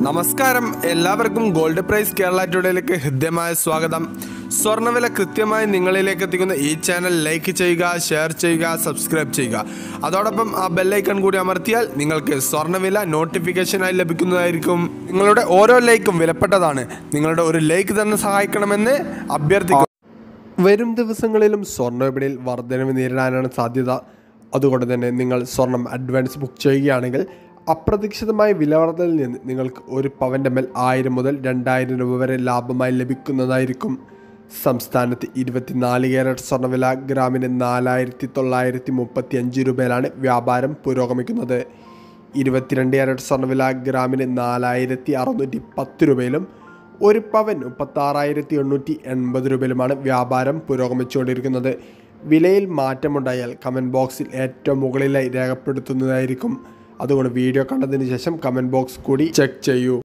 നമസ്കാരം എല്ലാവർക്കും gold price Kerala ടുഡേയിലേക്ക് ഹൃദ്യമായ സ്വാഗതം സ്വർണ്ണവില കൃത്യമായി നിങ്ങളിലേക്ക് എത്തിക്കുന്ന ഈ ചാനൽ ലൈക്ക് ചെയ്യുക ഷെയർ ചെയ്യുക സബ്സ്ക്രൈബ് ചെയ്യുക അതോടൊപ്പം ആ ബെല്ലൈക്കൺ കൂടി അമർത്തിയാൽ നിങ്ങൾക്ക് സ്വർണ്ണവില നോട്ടിഫിക്കേഷനായി ലഭിക്കുന്നതായിരിക്കും നിങ്ങളുടെ ഓരോ ലൈക്കും വിലപ്പെട്ടതാണ് നിങ്ങളുടെ ഒരു ലൈക്ക് തന്നെ സഹായിക്കണമെന്ന് അഭ്യർത്ഥിക്കുന്നു വരും ദിവസങ്ങളിലും സ്വർണ്ണ വിപണിയിൽ വർധനവ് നേരിടാനാണ് സാധ്യത അതുകൊണ്ട് തന്നെ നിങ്ങൾ സ്വർണം അഡ്വാൻസ് ബുക്ക് ചെയ്യുകയാണെങ്കിൽ അപ്രതീക്ഷിതമായ വിലവർദ്ധനയിൽ നിന്ന് നിങ്ങൾക്ക് ഒരു പവൻ്റെ മേൽ ആയിരം മുതൽ രണ്ടായിരം രൂപ വരെ ലാഭമായി ലഭിക്കുന്നതായിരിക്കും സംസ്ഥാനത്ത് ഇരുപത്തിനാല് ക്യാരറ്റ് സ്വർണ്ണവില ഗ്രാമിന് നാലായിരത്തി തൊള്ളായിരത്തി മുപ്പത്തി അഞ്ച് രൂപയിലാണ് വ്യാപാരം പുരോഗമിക്കുന്നത് ഇരുപത്തിരണ്ട് ക്യാരറ്റ് സ്വർണ്ണവില ഗ്രാമിന് നാലായിരത്തി അറുന്നൂറ്റി പത്ത് രൂപയിലും ഒരു പവൻ മുപ്പത്താറായിരത്തി എണ്ണൂറ്റി എൺപത് രൂപയിലുമാണ് വ്യാപാരം പുരോഗമിച്ചുകൊണ്ടിരിക്കുന്നത് വിലയിൽ മാറ്റമുണ്ടായാൽ കമൻറ്റ് ബോക്സിൽ ഏറ്റവും മുകളിലായി രേഖപ്പെടുത്തുന്നതായിരിക്കും അതുകൊണ്ട് വീഡിയോ കണ്ടതിന് ശേഷം കമൻറ്റ് ബോക്സ് കൂടി ചെക്ക് ചെയ്യൂ